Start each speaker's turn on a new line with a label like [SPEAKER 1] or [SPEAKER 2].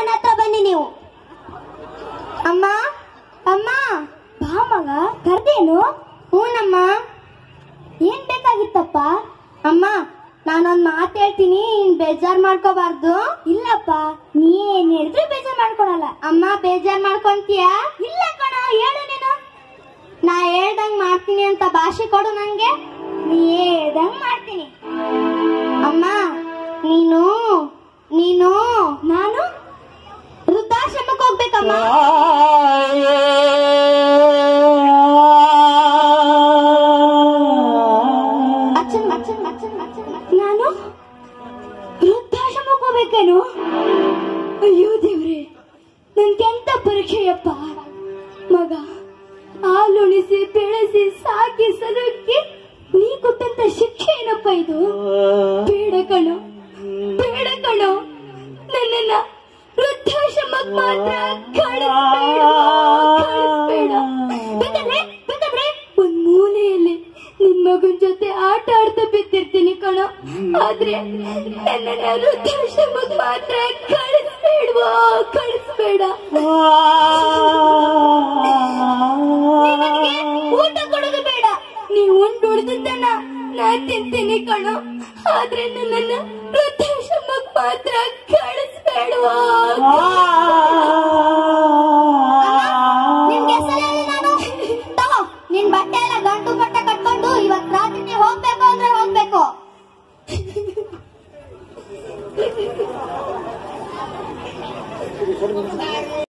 [SPEAKER 1] ನನ್ನ ಹತ್ರ ಬನ್ನಿ ನೀವು ಅಮ್ಮ ಅಮ್ಮ ಬಾ ಮಗ ಕರ್ದೇನು ಹೂನಮ್ಮ ಏನ್ ಬೇಕಾಗಿತ್ತಪ್ಪ ಅಮ್ಮ ನಾನೊಂದ್ ಮಾತು ಹೇಳ್ತೀನಿ ನೀನ್ ಬೇಜಾರ್ ಮಾಡ್ಕೋಬಾರ್ದು ಇಲ್ಲಪ್ಪ ನೀ ಏನ್ ಹೇಳಿದ್ರು ಬೇಜಾರ್ ಮಾಡ್ಕೊಳಲ್ಲ ಅಮ್ಮ ಬೇಜಾರ್ ಮಾಡ್ಕೊಂತೀಯ ಇಲ್ಲ ಕಣ ಹೇಳು ನೀನು ನಾ ಹೇಳ್ದಂಗ್ ಮಾಡ್ತೀನಿ ಅಂತ ಭಾಷೆ ಕೊಡು ನಂಗೆ ನೀ ಹೇಳ್ದಂಗ್ ಮಾಡ್ತೀನಿ ಅಮ್ಮ ನೀನು ನೀನು ನಾನು ವೃದ್ಧಾಶ್ರಮಕ್ಕೆ ಹೋಗ್ಬೇಕಮ್ಮ ಅಚ್ಚನ್ ಅಚ್ಚನ್ ಅಚ್ಚನ್ ಅಚ್ಚನ್ ನಾನು ವೃದ್ಧಾಶ್ರಮಕ್ಕೆ ಹೋಗ್ಬೇಕೇನು ಅಯ್ಯೋ ದೇವ್ರೆ ನನ್ಗೆಂತ ಪರೀಕ್ಷೆಯಪ್ಪ ಮಗ ಹಾಲುಣಿಸಿ ಬೆಳೆಸಿ ಸಾಕಿ ಸಲುಕಿ ನೀ ಕೊಟ್ಟಂತ ಶಿಕ್ಷೆ ಏನಪ್ಪ ಇದು ಬೇಡ ಕಣೋ ಬೇಡ ಕಣೋ ನನ್ನನ್ನ ವೃದ್ಧಾಶ್ರಮಕ್ಕೆ ಮಾತ್ರ ಕಳಿಸ್ಬೇಡ ಕಳಿಸ್ಬೇಡ ಬೇಕಾದ್ರೆ ಬೇಕಾದ್ರೆ ಒಂದ್ ಮೂಲೆಯಲ್ಲಿ ನಿನ್ ಮಗನ್ ಜೊತೆ ಆಟ ಆಡ್ತಾ ಬಿದ್ದಿರ್ತೀನಿ ಕಣೋ ಆದ್ರೆ ನನ್ನನ್ನ ವೃದ್ಧಾಶ್ರಮಕ್ಕೆ ಮಾತ್ರ ಕಳಿಸ್ಬೇಡ್ವಾ ಕಳಿಸ್ಬೇಡ ನನಗೆ ಊಟ ಕೊಡೋದು ಬೇಡ ನೀವು ಉಂಡು ಉಳಿದನ್ನ ನಾ ತಿಂತೀನಿ ಕಣೋ ಆದ್ರೆ ನನ್ನನ್ನ ವೃದ್ಧಾಶ್ರಮಕ್ಕೆ ಮಾತ್ರ ಕಳಿಸ್ಬೇಡವಾ